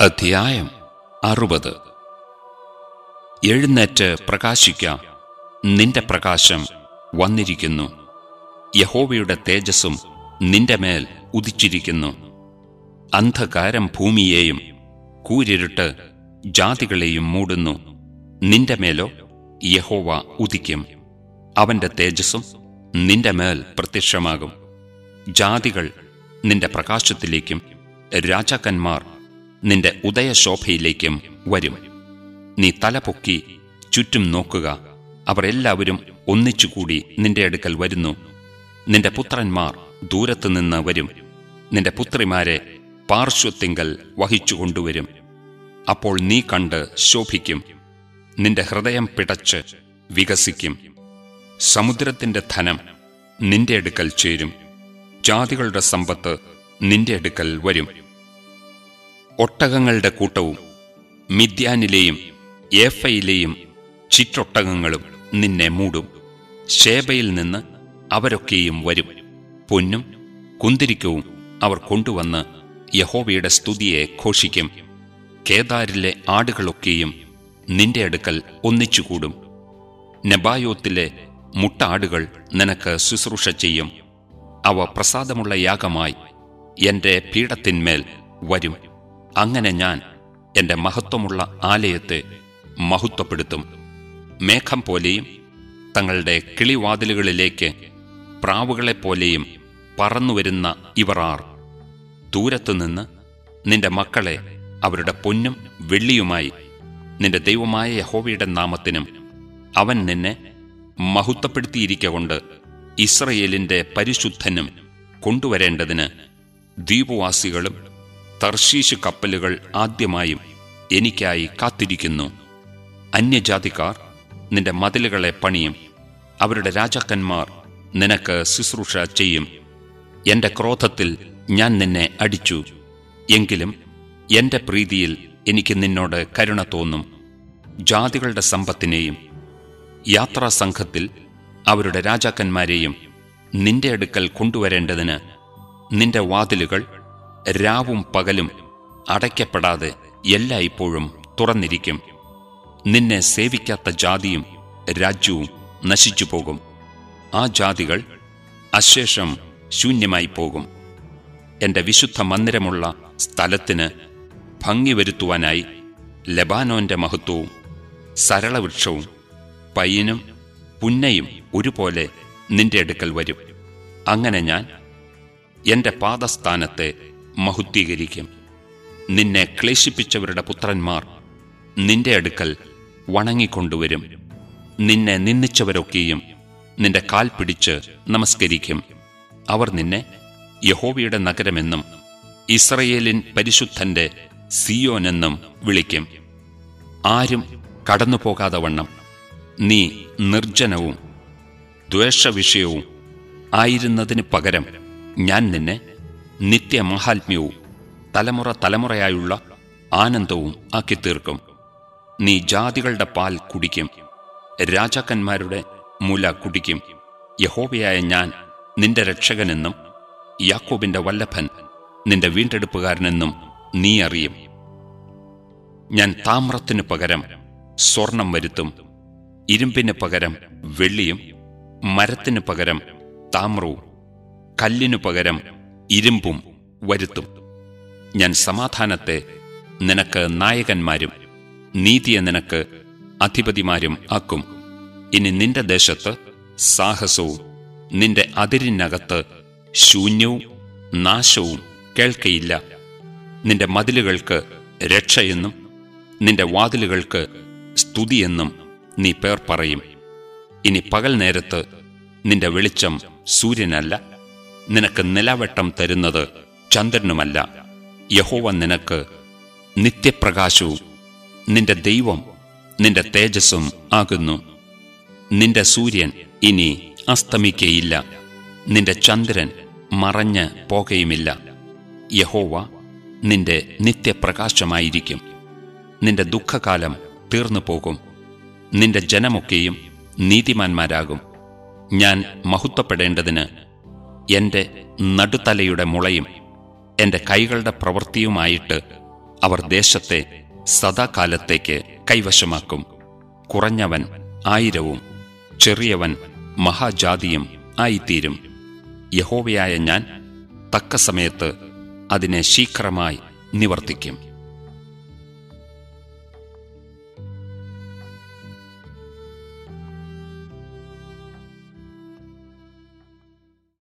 അധ്യായം അറുപത് എഴുന്നേറ്റ് പ്രകാശിക്ക നിന്റെ പ്രകാശം വന്നിരിക്കുന്നു യഹോവയുടെ തേജസ്സും നിന്റെ മേൽ ഉദിച്ചിരിക്കുന്നു അന്ധകാരം ഭൂമിയെയും കൂരിരുട്ട് ജാതികളെയും മൂടുന്നു നിന്റെ മേലോ യഹോവ ഉദിക്കും അവന്റെ തേജസ്സും നിന്റെ മേൽ പ്രത്യക്ഷമാകും ജാതികൾ നിന്റെ പ്രകാശത്തിലേക്കും രാജാക്കന്മാർ നിന്റെ ഉദയശോഭയിലേക്കും വരും നീ തലപൊക്കി ചുറ്റും നോക്കുക അവർ എല്ലാവരും ഒന്നിച്ചുകൂടി നിന്റെ അടുക്കൽ വരുന്നു നിന്റെ പുത്രന്മാർ ദൂരത്തുനിന്ന് വരും നിന്റെ പുത്രിമാരെ പാർശ്വത്തിങ്കൽ വഹിച്ചുകൊണ്ടുവരും അപ്പോൾ നീ കണ്ട് ശോഭിക്കും നിന്റെ ഹൃദയം പിടച്ച് വികസിക്കും സമുദ്രത്തിന്റെ ധനം നിന്റെ അടുക്കൽ ചേരും ജാതികളുടെ സമ്പത്ത് നിന്റെ അടുക്കൽ വരും ഒട്ടകങ്ങളുടെ കൂട്ടവും മിദ്യാനിലെയും ഏഫയിലെയും ചിറ്റൊട്ടകങ്ങളും നിന്നെ മൂടും ശേബയിൽ നിന്ന് അവരൊക്കെയും വരും പൊന്നും കുന്തിരിക്കവും അവർ കൊണ്ടുവന്ന് യഹോവയുടെ സ്തുതിയെ ഘോഷിക്കും കേദാരിലെ ആടുകളൊക്കെയും നിന്റെ അടുക്കൽ ഒന്നിച്ചുകൂടും നെബായോത്തിലെ മുട്ടാടുകൾ നിനക്ക് ശുശ്രൂഷ ചെയ്യും അവ പ്രസാദമുള്ള യാഗമായി എന്റെ പീഠത്തിന്മേൽ വരും അങ്ങനെ ഞാൻ എന്റെ മഹത്വമുള്ള ആലയത്തെ മഹത്വപ്പെടുത്തും മേഘം പോലെയും തങ്ങളുടെ കിളിവാതിലുകളിലേക്ക് പ്രാവുകളെപ്പോലെയും പറന്നുവരുന്ന ഇവർ ആർ ദൂരത്തുനിന്ന് നിന്റെ മക്കളെ അവരുടെ പൊന്നും വെള്ളിയുമായി നിന്റെ ദൈവമായ യഹോവയുടെ നാമത്തിനും അവൻ നിന്നെ മഹത്വപ്പെടുത്തിയിരിക്കൊണ്ട് ഇസ്രയേലിന്റെ പരിശുദ്ധനും കൊണ്ടുവരേണ്ടതിന് ദ്വീപവാസികളും തർശീശ് കപ്പലുകൾ ആദ്യമായും എനിക്കായി കാത്തിരിക്കുന്നു അന്യജാതിക്കാർ നിന്റെ മതിലുകളെ പണിയും അവരുടെ രാജാക്കന്മാർ നിനക്ക് ശുശ്രൂഷ ചെയ്യും എന്റെ ക്രോധത്തിൽ ഞാൻ നിന്നെ അടിച്ചു എങ്കിലും എന്റെ പ്രീതിയിൽ എനിക്ക് നിന്നോട് കരുണ തോന്നും ജാതികളുടെ സമ്പത്തിനെയും യാത്രാസംഘത്തിൽ അവരുടെ രാജാക്കന്മാരെയും നിന്റെ അടുക്കൽ കൊണ്ടുവരേണ്ടതിന് നിന്റെ വാതിലുകൾ രാവും പകലും അടയ്ക്കപ്പെടാതെ എല്ലായ്പ്പോഴും തുറന്നിരിക്കും നിന്നെ സേവിക്കാത്ത ജാതിയും രാജ്യവും നശിച്ചു പോകും ആ ജാതികൾ അശേഷം ശൂന്യമായി പോകും എന്റെ വിശുദ്ധ മന്ദിരമുള്ള സ്ഥലത്തിന് ഭംഗി വരുത്തുവാനായി ലബാനോന്റെ മഹത്വവും സരളവൃക്ഷവും പയ്യനും പുന്നയും ഒരുപോലെ നിന്റെ അടുക്കൽ വരും അങ്ങനെ ഞാൻ എന്റെ പാദസ്ഥാനത്തെ മഹുദ്ധീകരിക്കും നിന്നെ ക്ലേശിപ്പിച്ചവരുടെ പുത്രന്മാർ നിന്റെ അടുക്കൽ വണങ്ങിക്കൊണ്ടുവരും നിന്നെ നിന്ദിച്ചവരൊക്കെയും നിന്റെ കാൽ പിടിച്ച് നമസ്കരിക്കും അവർ നിന്നെ യഹോവയുടെ നഗരമെന്നും ഇസ്രയേലിൻ പരിശുദ്ധന്റെ സിയോനെന്നും വിളിക്കും ആരും കടന്നുപോകാതെ വണ്ണം നീ നിർജ്ജനവും ദ്വേഷവിഷയവും ആയിരുന്നതിന് പകരം ഞാൻ നിന്നെ നിത്യമഹാത്മ്യവും തലമുറ തലമുറയായുള്ള ആനന്ദവും ആക്കി തീർക്കും നീ ജാതികളുടെ പാൽ കുടിക്കും രാജാക്കന്മാരുടെ മുല കുടിക്കും യഹോവയായ ഞാൻ നിന്റെ രക്ഷകനെന്നും യാക്കോബിന്റെ വല്ലഭൻ നിന്റെ വീണ്ടെടുപ്പുകാരനെന്നും നീ അറിയും ഞാൻ താമ്രത്തിനു പകരം സ്വർണം വരുത്തും ഇരുമ്പിന് പകരം വെള്ളിയും മരത്തിനു പകരം താമ്രവും കല്ലിനു പകരം ഇരുമ്പും വരുത്തും ഞാൻ സമാധാനത്തെ നിനക്ക് നായകന്മാരും നീതിയെ നിനക്ക് അധിപതിമാരും ആക്കും ഇനി നിന്റെ ദേശത്ത് സാഹസവും നിന്റെ അതിരിനകത്ത് ശൂന്യവും നാശവും കേൾക്കയില്ല നിന്റെ മതിലുകൾക്ക് രക്ഷയെന്നും നിന്റെ വാതിലുകൾക്ക് സ്തുതിയെന്നും നീ പേർ പറയും ഇനി പകൽ നേരത്ത് നിന്റെ വെളിച്ചം സൂര്യനല്ല നിനക്ക് നിലവെട്ടം തരുന്നത് ചന്ദ്രനുമല്ല യഹോവ നിനക്ക് നിത്യപ്രകാശവും നിന്റെ ദൈവം നിന്റെ തേജസ്സും ആകുന്നു നിന്റെ സൂര്യൻ ഇനി അസ്തമിക്കയില്ല നിന്റെ ചന്ദ്രൻ മറഞ്ഞ് പോകയുമില്ല യഹോവ നിന്റെ നിത്യപ്രകാശമായിരിക്കും നിന്റെ ദുഃഖകാലം തീർന്നു പോകും നിന്റെ ജനമൊക്കെയും നീതിമാന്മാരാകും ഞാൻ മഹത്വപ്പെടേണ്ടതിന് എന്റെ നടുത്തലയുടെ മുളയും എന്റെ കൈകളുടെ പ്രവൃത്തിയുമായിട്ട് അവർ ദേശത്തെ സദാകാലത്തേക്ക് കൈവശമാക്കും കുറഞ്ഞവൻ ആയിരവും ചെറിയവൻ മഹാജാതിയും ആയിത്തീരും യഹോവയായ ഞാൻ തക്ക സമയത്ത് അതിനെ ശീഘ്രമായി നിവർത്തിക്കും